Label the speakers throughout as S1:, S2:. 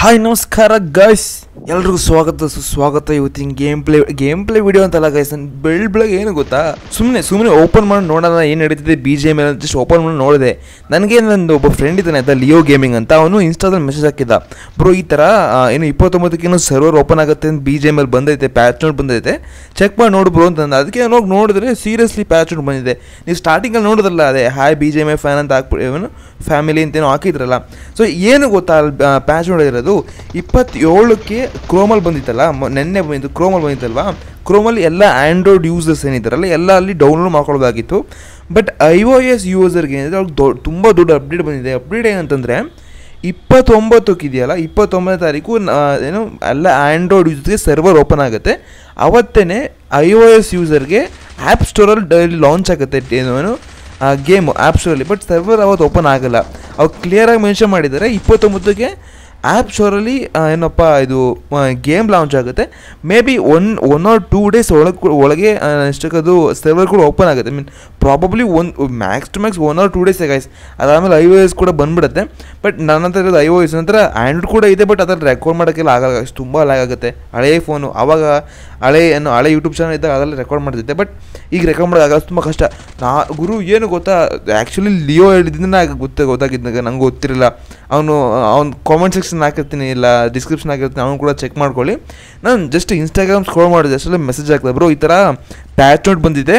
S1: Hi ನಮಸ್ಕಾರ guys ಎಲ್ರಿಗೂ ಸ್ವಾಗತ ಸುಸ್ವಾಗತ ಇವತ್ತಿನ game play game play video ಅಂತಲ್ಲ ಗೈಸ್ ನಾನು ಬೆಳ್ ಬೆಳಗ್ಗೆ ಏನು ಗೊತ್ತಾ ಸುಮ್ಮನೆ ಸುಮ್ಮನೆ ಓಪನ್ ಮಾಡಿ ನೋಡೋಣ ಏನು ನಡೀತಿದೆ ಬಿ ಜೆ ಮೇಲೆ ಜಸ್ಟ್ ಓಪನ್ ಮಾಡಿ ನೋಡಿದೆ ನನಗೆ ನಂದು ಒಬ್ಬ ಫ್ರೆಂಡ್ ಇದ್ದಾನೆ ಆಯ್ತಾ ಲಿಯೋ ಗೇಮಿಂಗ್ ಅಂತ ಅವನು ಇನ್ಸ್ಟಾದಲ್ಲಿ ಮೆಸೇಜ್ ಹಾಕಿದ್ದ ಬ್ರೋ ಈ ಥರ ಆ, ಏನು ಇಪ್ಪತ್ತೊಂಬತ್ತಕ್ಕೇನು ಸರ್ವರ್ ಓಪನ್ ಆಗುತ್ತೆ ಅಂತ ಬಿ ಜೆ ಮೇಲೆ ಬಂದೈತೆ ಪ್ಯಾಚ್ ನೋಟ್ ಬಂದೈತೆ ಚೆಕ್ ಮಾಡಿ ನೋಡು ಬ್ರೋ ಅಂತಂದ ಅದಕ್ಕೆ ನಾನು ಹೋಗಿ ನೋಡಿದ್ರೆ ಸೀರಿಯಸ್ಲಿ ಪ್ಯಾಚ್ ನೋಟ್ ಬಂದಿದೆ ನೀವು ಸ್ಟಾರ್ಟಿಂಗಲ್ಲಿ ನೋಡಿದ್ರಲ್ಲ ಅದೇ hi B J my fan ಅಂತ ಹಾಕ್ಬಿಟ್ಟು ಏನು ಫ್ಯಾಮಿಲಿ ಅಂತೇನೋ ಹಾಕಿದ್ರಲ್ಲ ಸೊ ಏನು ಗೊತ್ತಾ ಅಲ್ಲಿ ಪ್ಯಾಚ್ ನೋಡಿರೋದು ಇಪ್ಪತ್ತೇಳಕ್ಕೆ ಕ್ರೋಮಲ್ಲಿ ಬಂದಿತ್ತಲ್ಲ ಮ- ನೆನ್ನೆ ಬಂದಿದ್ದು ಕ್ರೋಮಲ್ಲಿ ಬಂದಿತ್ತಲ್ವಾ ಕ್ರೋಮಲ್ಲಿ ಎಲ್ಲ ಆ್ಯಂಡ್ರಾಯ್ಡ್ ಯೂಸರ್ಸ್ ಏನಿದ್ದಾರಲ್ಲ ಎಲ್ಲ ಅಲ್ಲಿ ಡೌನ್ಲೋಡ್ ಮಾಡ್ಕೊಳ್ಬೋದಾಗಿತ್ತು ಬಟ್ ಐ ಒ ಎಸ್ ಯೂಸರ್ಗೆ ಏನಿದೆ ಅವ್ರಿಗೆ ದೊ ತುಂಬ ದೊಡ್ಡ ಅಪ್ಡೇಟ್ ಬಂದಿದೆ ಅಪ್ಡೇಟ್ ಏನಂತಂದರೆ ಇಪ್ಪತ್ತೊಂಬತ್ತಕ್ಕಿದೆಯಲ್ಲ ಇಪ್ಪತ್ತೊಂಬತ್ತನೇ ತಾರೀಕು ನ- ಏನು ಎಲ್ಲ ಆ್ಯಂಡ್ರಾಯ್ಡ್ ಯೂಸರ್ಗೆ ಸರ್ವರ್ ಓಪನ್ ಆಗುತ್ತೆ ಅವತ್ತೇ ಐ ಒ ಎಸ್ ಯೂಸರ್ಗೆ ಆ್ಯಪ್ ಸ್ಟೋರಲ್ಲಿ ಡೈಲಿ ಲಾಂಚ್ ಆಗುತ್ತೆ ಏನು ಏನು ಗೇಮು ಆ್ಯಪ್ ಸ್ಟೋರಲ್ಲಿ ಬಟ್ ಸರ್ವರ್ ಅವತ್ತು ಓಪನ್ ಆಗಲ್ಲ ಅವ್ರು ಕ್ಲಿಯರಾಗಿ ಮೆನ್ಷನ್ ಮಾಡಿದ್ದಾರೆ ಇಪ್ಪತ್ತೊಂಬತ್ತಕ್ಕೆ ಆ್ಯಪ್ ಸ್ಟೋರಲ್ಲಿ ಏನಪ್ಪ ಇದು ಗೇಮ್ ಲಾಂಚ್ ಆಗುತ್ತೆ maybe one one or two days ಒಳಗೆ ಒಳಗೆ ಎಷ್ಟಕ್ಕದು ಸರ್ವರ್ ಕೂಡ ಓಪನ್ ಆಗುತ್ತೆ mean probably one max to max one or two days guys ಅದಾದಮೇಲೆ ಐ ಒ ಎಸ್ ಕೂಡ ಬಂದ್ಬಿಡುತ್ತೆ ಬಟ್ ನನ್ನ ಹತ್ರ ಇರೋದು ಐ ಒ ಎಸ್ ನಂತರ ಆ್ಯಂಡ್ರಾಯ್ಡ್ ಕೂಡ ಇದೆ ಬಟ್ ಅದ್ರಲ್ಲಿ ರೆಕಾರ್ಡ್ ಮಾಡೋಕ್ಕೆಲ್ಲ ಆಗಲ್ಲ guys. ತುಂಬ ಲ್ಯಾಗ್ ಆಗುತ್ತೆ ಹಳೆಯ ಫೋನು ಆವಾಗ ಹಳೆ ಏನು ಹಳೆ ಯೂಟ್ಯೂಬ್ ಚಾನಲ್ ಇದ್ದಾಗ ಅದರಲ್ಲಿ ರೆಕಾರ್ಡ್ ಮಾಡ್ತಿದ್ದೆ ಬಟ್ ಈಗ ರೆಕಾರ್ಡ್ ಮಾಡೋಕ್ಕಾಗಲ್ಲ ತುಂಬ ಕಷ್ಟ ನಾ ಗುರು ಏನು ಗೊತ್ತಾ ಆ್ಯಕ್ಚುಲಿ ಲಿಯೋ ಹೇಳಿದ್ದನ್ನ ಗೊತ್ತ ಗೊತ್ತಾಗಿದ್ದಾಗ ನಂಗೆ ಗೊತ್ತಿರಲಿಲ್ಲ ಅವನು ಅವ್ನು ಕಾಮೆಂಟ್ ಸೆಕ್ಷನ್ ಹಾಕಿರ್ತೀನಿ ಇಲ್ಲ ಡಿಸ್ಕ್ರಿಪ್ಷನ್ ಹಾಕಿರ್ತೀನಿ ಅವ್ನು ಕೂಡ ಚೆಕ್ ಮಾಡ್ಕೊಳ್ಳಿ ನಾನು ಜಸ್ಟ್ ಇನ್ಸ್ಟಾಗ್ರಾಮ್ ಸ್ಕ್ರೋಲ್ ಮಾಡಿದೆ ಅಷ್ಟರಲ್ಲಿ ಮೆಸೇಜ್ ಆಗ್ತದೆ ಬ್ರೋ ಈ ಥರ ಪ್ಯಾಚ್ ನೋಟ್ ಬಂದಿದೆ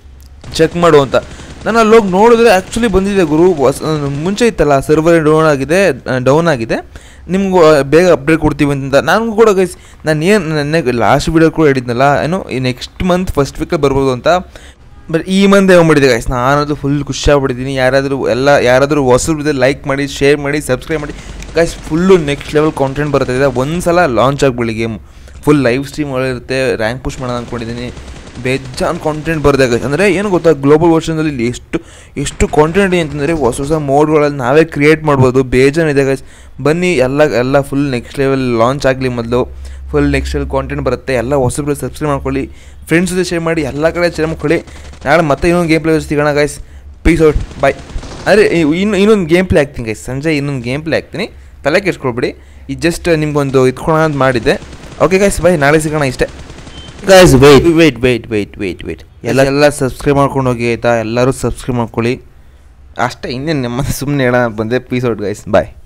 S1: ಚೆಕ್ ಮಾಡು ಅಂತ ನಾನು ಅಲ್ಲಿ ಹೋಗಿ ನೋಡಿದ್ರೆ ಆ್ಯಕ್ಚುಲಿ ಬಂದಿದೆ ಗುರು ಹೊಸ ಮುಂಚೆ ಇತ್ತಲ್ಲ ಸರ್ವರ್ ಡೌನ್ ಆಗಿದೆ ಡೌನ್ ಆಗಿದೆ ನಿಮ್ಗೆ ಬೇಗ ಅಪ್ಡೇಟ್ ಕೊಡ್ತೀವಿ ಅಂತ ನನಗೂ ಕೂಡ ಗೈಸ್ ನಾನು ಏನು ನೆನ್ನೆ ಲಾಸ್ಟ್ ವೀಡಿಯೋ ಕೂಡ ಹೇಳಿದ್ನಲ್ಲ ಏನು ಈ ನೆಕ್ಸ್ಟ್ ಮಂತ್ ಫಸ್ಟ್ ವೀಕಲ್ಲಿ ಬರ್ಬೋದು ಅಂತ ಬಟ್ ಈ ಮಂತ್ ಹೋಗ್ಬಿಟ್ಟಿದೆ ಗೈಸ್ ನಾನದು ಫುಲ್ ಖುಷಿಯಾಗ್ಬಿಟ್ಟಿದ್ದೀನಿ ಯಾರಾದರೂ ಎಲ್ಲ ಯಾರಾದರೂ ಹೊಸಬ್ರಿದೆ ಲೈಕ್ ಮಾಡಿ ಶೇರ್ ಮಾಡಿ ಸಬ್ಸ್ಕ್ರೈಬ್ ಮಾಡಿ guys full next level content ಬರ್ತಾಯಿದೆ ಒಂದು ಸಲ ಲಾಂಚ್ ಆಗಿಬಿಡಿ ಗೇಮ್ ಫುಲ್ ಲೈವ್ ಸ್ಟ್ರೀಮ್ ಒಳಗಿರುತ್ತೆ ರ್ಯಾಂಕ್ ಪುಷ್ ಮಾಡೋಣ ಅಂದ್ಕೊಂಡಿದ್ದೀನಿ ಬೇಜಾನ್ ಕಾಂಟೆಂಟ್ ಬರದೆ ಅಂದರೆ ಏನು ಗೊತ್ತಾ ಗ್ಲೋಬಲ್ ವರ್ಷನಲ್ಲಿ ಇಲ್ಲಿ ಎಷ್ಟು ಎಷ್ಟು ಕಾಂಟೆಂಟ್ ಇದೆ ಅಂತಂದರೆ ಹೊಸ ಹೊಸ ಮೋಡ್ಗಳಲ್ಲಿ ನಾವೇ ಕ್ರಿಯೇಟ್ ಮಾಡ್ಬೋದು ಬೇಜಾನ್ ಇದೆ ಗೈಸ್ ಬನ್ನಿ ಎಲ್ಲ ಎಲ್ಲ ಫುಲ್ ನೆಕ್ಸ್ಟ್ ಲೆವೆಲ್ ಲಾಂಚ್ ಆಗಲಿ ಮೊದಲು ಫುಲ್ ನೆಕ್ಸ್ಟ್ ಲೆವೆಲ್ ಕಾಂಟೆಂಟ್ ಬರುತ್ತೆ ಎಲ್ಲ ಹೊಸಬ್ರು ಸಬ್ಸ್ಕ್ರೈಬ್ ಮಾಡ್ಕೊಳ್ಳಿ ಫ್ರೆಂಡ್ಸ್ ಜೊತೆ ಶೇರ್ ಮಾಡಿ ಎಲ್ಲ ಕಡೆ ಶೇರ್ ಮಾಡ್ಕೊಳ್ಳಿ ನಾಳೆ ಮತ್ತೆ ಇನ್ನೊಂದು ಗೇಮ್ ಪ್ಲೇ ಸಿಗೋಣ ಗೈಸ್ ಪೀಸ್ ಔಟ್ ಬಾಯ್ ಅಂದರೆ ಇನ್ನು ಇನ್ನೊಂದು ಗೇಮ್ ಪ್ಲೇ ಹಾಕ್ತೀನಿ ಗೈಸ್ ಸಂಜೆ ಇನ್ನೊಂದು ಗೇಮ್ ಪ್ಲೇ ಹಾಕ್ತೀನಿ ತಲೆ ಕೆಡ್ಸ್ಕೊಳ್ಬಿಡಿ ಇದು ಜಸ್ಟ್ ನಿಮ್ಗೊಂದು ಇಟ್ಕೊಳ್ಳೋಣ ಅಂತ ಮಾಡಿದ್ದೆ ಓಕೆ ಗೈಸ್ ಬಾಯ್ ನಾಳೆ ಸಿಗೋಣ ಇಷ್ಟೇ guys wait wait wait wait wait wait ಎಲ್ಲ ಎಲ್ಲ ಸಬ್ಸ್ಕ್ರೈಬ್ ಮಾಡ್ಕೊಂಡು ಹೋಗಿ ಆಯಿತಾ ಎಲ್ಲರೂ ಸಬ್ಸ್ಕ್ರೈಬ್ ಮಾಡ್ಕೊಳ್ಳಿ ಅಷ್ಟೇ ಇನ್ನೇನು ನಮ್ಮ ಸುಮ್ಮನೆ ಹೇಳೋಣ ಬಂದೆ ಪೀಸ್ ಔಟ್ ಗೈಸ್ ಬಾಯ್